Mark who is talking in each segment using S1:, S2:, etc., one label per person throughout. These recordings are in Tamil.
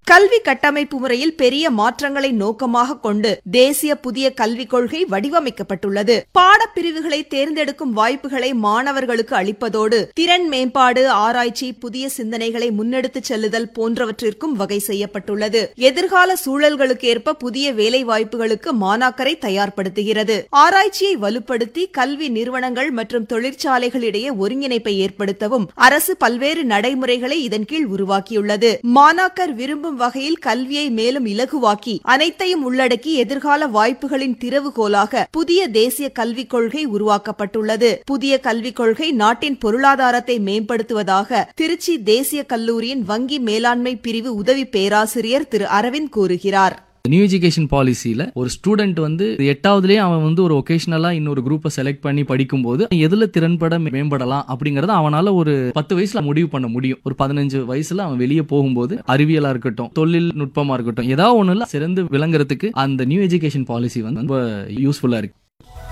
S1: கல்வி கட்டமைப்பு முறையில் பெரிய மாற்றங்களை நோக்கமாக கொண்டு தேசிய புதிய கல்விக் கொள்கை வடிவமைக்கப்பட்டுள்ளது பாடப்பிரிவுகளை தேர்ந்தெடுக்கும் வாய்ப்புகளை மாணவர்களுக்கு அளிப்பதோடு திறன் மேம்பாடு ஆராய்ச்சி புதிய சிந்தனைகளை முன்னெடுத்துச் செல்லுதல் போன்றவற்றிற்கும் வகை செய்யப்பட்டுள்ளது எதிர்கால சூழல்களுக்கு ஏற்ப புதிய வேலை வாய்ப்புகளுக்கு மாணாக்கரை தயார்படுத்துகிறது ஆராய்ச்சியை வலுப்படுத்தி கல்வி நிறுவனங்கள் மற்றும் தொழிற்சாலைகளிடையே ஒருங்கிணைப்பை ஏற்படுத்தவும் அரசு பல்வேறு நடைமுறைகளை இதன் கீழ் உருவாக்கியுள்ளது மாணாக்கர் விரும்பும் வகையில் கல்வியை மேலும் இலகுவாக்கி அனைத்தையும் உள்ளடக்கி எதிர்கால வாய்ப்புகளின் திறவுகோலாக புதிய தேசிய கல்விக் கொள்கை உருவாக்கப்பட்டுள்ளது புதிய கல்விக் கொள்கை நாட்டின் பொருளாதாரத்தை மேம்படுத்துவதாக திருச்சி தேசிய கல்லூரியின் வங்கி மேலாண்மை பிரிவு உதவி பேராசிரியர் திரு அரவிந்த் கூறுகிறார்
S2: நியூ எஜுகேஷன் பாலிசியில் ஒரு ஸ்டூடெண்ட் வந்து எட்டாவதுலேயே அவன் வந்து ஒரு ஒகேஷனலாக இன்னொரு குரூப்பை செலக்ட் பண்ணி படிக்கும்போது எதில் திறன்பட மேம்படலாம் அப்படிங்கறத அவனால ஒரு பத்து வயசுல முடிவு பண்ண முடியும் ஒரு பதினஞ்சு வயசுல அவன் வெளியே போகும்போது அறிவியலா இருக்கட்டும் தொழில் நுட்பமா இருக்கட்டும் ஏதாவது ஒண்ணுல சிறந்து விளங்குறதுக்கு அந்த நியூ எஜுகேஷன் பாலிசி வந்து ரொம்ப யூஸ்ஃபுல்லா இருக்கு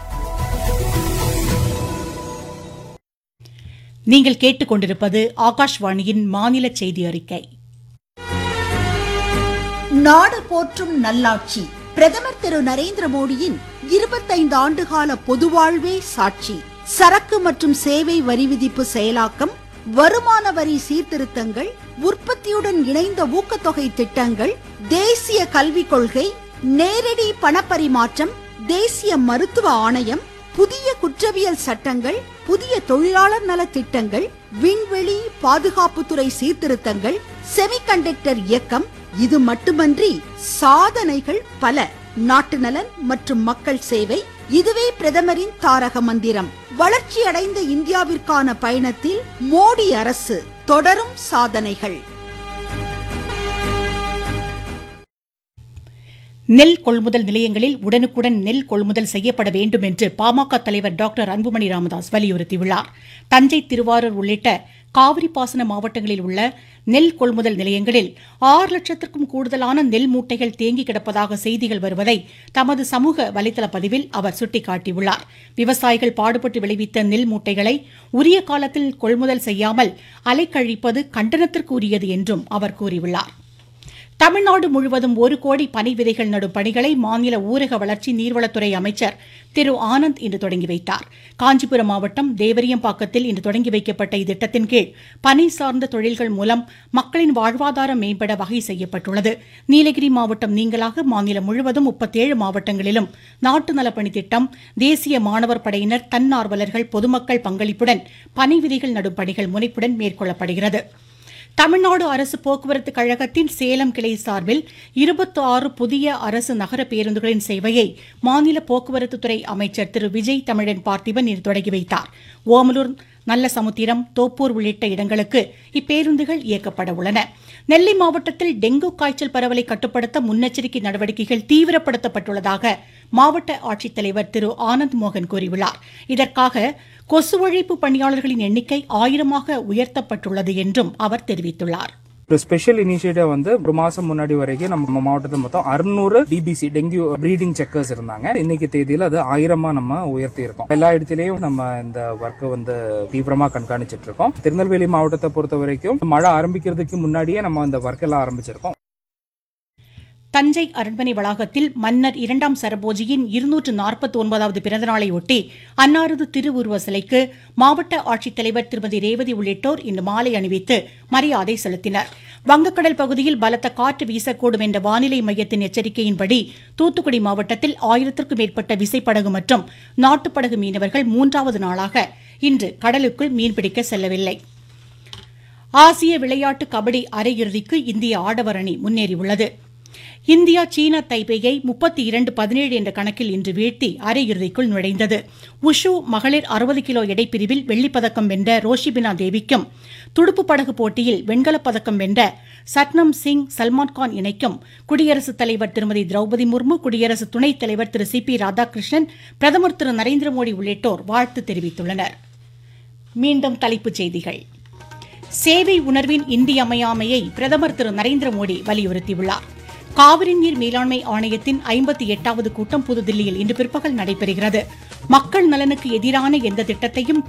S3: நீங்கள் கேட்டுக்கொண்டிருப்பது ஆகாஷ்வாணியின் மாநில செய்தி அறிக்கை
S4: நாடு போற்றும் நல்லாட்சி பிரதமர் திரு நரேந்திர மோடியின் இருபத்தைந்து ஆண்டுகால பொதுவாழ்வே சாட்சி சரக்கு மற்றும் சேவை வரி விதிப்பு செயலாக்கம் வருமான வரி சீர்திருத்தங்கள் உற்பத்தியுடன் இணைந்த ஊக்கத்தொகை திட்டங்கள் தேசிய கல்விக் கொள்கை நேரடி பணப்பரிமாற்றம் தேசிய மருத்துவ ஆணையம் புதிய குற்றவியல் சட்டங்கள் புதிய தொழிலாளர் நல திட்டங்கள் விண்வெளி பாதுகாப்புத்துறை சீர்திருத்தங்கள் செமிகண்டக்டர் இயக்கம் இது மட்டுமன்றி சாதனைகள் பல நாட்டு நலன் மற்றும் மக்கள் சேவை இதுவே பிரதமரின் தாரக மந்திரம் வளர்ச்சி அடைந்த இந்தியாவிற்கான பயணத்தில் மோடி அரசு தொடரும் சாதனைகள்
S3: நெல் கொள்முதல் நிலையங்களில் உடனுக்குடன் நெல் கொள்முதல் செய்யப்பட வேண்டும் என்று பாமக தலைவர் டாக்டர் அன்புமணி ராமதாஸ் வலியுறுத்தியுள்ளார் தஞ்சை திருவாரூர் உள்ளிட்ட காவிரி பாசன மாவட்டங்களில் உள்ள நெல் கொள்முதல் நிலையங்களில் ஆறு லட்சத்திற்கும் கூடுதலான நெல் மூட்டைகள் தேங்கி கிடப்பதாக செய்திகள் வருவதை தமது சமூக வலைதள பதிவில் அவர் சுட்டிக்காட்டியுள்ளார் விவசாயிகள் பாடுபட்டு விளைவித்த நெல் மூட்டைகளை உரிய காலத்தில் கொள்முதல் செய்யாமல் அலைக்கழிப்பது கண்டனத்திற்குரியது என்றும் அவர் கூறியுள்ளார் தமிழ்நாடு முழுவதும் ஒரு கோடி பனை விதைகள் நடும் பணிகளை மாநில ஊரக வளர்ச்சி நீர்வளத்துறை அமைச்சர் திரு ஆனந்த் இன்று தொடங்கி வைத்தார் காஞ்சிபுரம் மாவட்டம் தேவரியம்பாக்கத்தில் இன்று தொடங்கி வைக்கப்பட்ட இத்திட்டத்தின் கீழ் பனை சார்ந்த தொழில்கள் மூலம் மக்களின் வாழ்வாதாரம் மேம்பட வகை செய்யப்பட்டுள்ளது நீலகிரி மாவட்டம் நீங்களாக மாநிலம் முழுவதும் முப்பத்தேழு மாவட்டங்களிலும் நாட்டு நலப்பணி திட்டம் தேசிய மாணவர் படையினர் தன்னார்வலர்கள் பொதுமக்கள் பங்களிப்புடன் பனை விதைகள் நடும் பணிகள் முனைப்புடன் மேற்கொள்ளப்படுகிறது தமிழ்நாடு அரசு போக்குவரத்து கழகத்தின் சேலம் கிளை சார்பில் இருபத்தி ஆறு புதிய அரசு நகர பேருந்துகளின் சேவையை மாநில போக்குவரத்து துறை அமைச்சர் திரு விஜய் தமிழன் பார்த்திபன் இன்று தொடங்கி வைத்தார் ஓமலூர் நல்ல சமுத்திரம் தோப்பூர் உள்ளிட்ட இடங்களுக்கு இப்பேருந்துகள் இயக்கப்பட உள்ளன நெல்லை மாவட்டத்தில் டெங்கு காய்ச்சல் பரவலை கட்டுப்படுத்த முன்னெச்சரிக்கை நடவடிக்கைகள் தீவிரப்படுத்தப்பட்டுள்ளதாக மாவட்ட ஆட்சித்தலைவர் திரு ஆனந்த் மோகன் கூறியுள்ளார் இதற்காக கொசு ஒழிப்பு பணியாளர்களின் எண்ணிக்கை ஆயிரமாக உயர்த்தப்பட்டுள்ளது என்றும் அவர் தெரிவித்துள்ளார்
S5: ஒரு ஸ்பெஷல் இனிஷியேட்டிவ் வந்து ஒரு மாசம் முன்னாடி வரைக்கும் நம்ம மாவட்டத்தில் மொத்தம் அறுநூறு டிபிசி டெங்கு ப்ரீடிங் செக்கர்ஸ் இருந்தாங்க இன்னைக்கு தேதியில அது ஆயிரமா நம்ம உயர்த்தி இருக்கோம் எல்லா இடத்துலயும் நம்ம இந்த ஒர்க்கை வந்து தீவிரமா கண்காணிச்சிட்டு இருக்கோம் திருநெல்வேலி மாவட்டத்தை பொறுத்த வரைக்கும் மழை ஆரம்பிக்கிறதுக்கு முன்னாடியே நம்ம அந்த ஒர்க் எல்லாம் ஆரம்பிச்சிருக்கோம்
S3: தஞ்சை அரண்மனை வளாகத்தில் மன்னர் இரண்டாம் சரபோஜியின் இருநூற்று நாற்பத்தி ஒன்பதாவது பிறந்தநாளையொட்டி அன்னாரது திருவுருவ சிலைக்கு மாவட்ட ஆட்சித்தலைவர் திருமதி ரேவதி உள்ளிட்டோர் இன்று மாலை அணிவித்து மரியாதை செலுத்தினர் வங்கக்கடல் பகுதியில் பலத்த காற்று வீசக்கூடும் என்ற வானிலை மையத்தின் எச்சரிக்கையின்படி தூத்துக்குடி மாவட்டத்தில் ஆயிரத்திற்கும் மேற்பட்ட விசைப்படகு மற்றும் நாட்டுப்படகு மீனவர்கள் மூன்றாவது நாளாக இன்று கடலுக்குள் மீன்பிடிக்க செல்லவில்லை ஆசிய விளையாட்டு கபடி அரையிறுதிக்கு இந்திய ஆடவர் அணி முன்னேறியுள்ளது இந்தியா சீனா தைபேயை முப்பத்தி இரண்டு பதினேழு என்ற கணக்கில் இன்று வீழ்த்தி அரையிறுதிக்குள் நுழைந்தது உஷு மகளிர் அறுபது கிலோ எடைப்பிரிவில் வெள்ளிப்பதக்கம் வென்ற ரோஷிபினா தேவிக்கும் துடுப்பு படகு போட்டியில் வெண்கலப் பதக்கம் வென்ற சட்னம் சிங் சல்மான்கான் இணைக்கும் குடியரசுத் தலைவர் திருமதி திரௌபதி முர்மு குடியரசு துணைத் தலைவர் திரு சி பி ராதாகிருஷ்ணன் பிரதமர் திரு நரேந்திர மோடி உள்ளிட்டோர் வாழ்த்து தெரிவித்துள்ளனர் மீண்டும் தலைப்புச் செய்திகள் சேவை உணர்வின் இன்றியமையாமையை பிரதமர் திரு நரேந்திர மோடி வலியுறுத்தியுள்ளார் காவிரி நீர் மேலாண்மை ஆணையத்தின் ஐம்பத்தி எட்டாவது கூட்டம் புதுதில்லியில் இன்று பிற்பகல் நடைபெறுகிறது மக்கள் நலனுக்கு எதிரான எந்த திட்டத்தையும்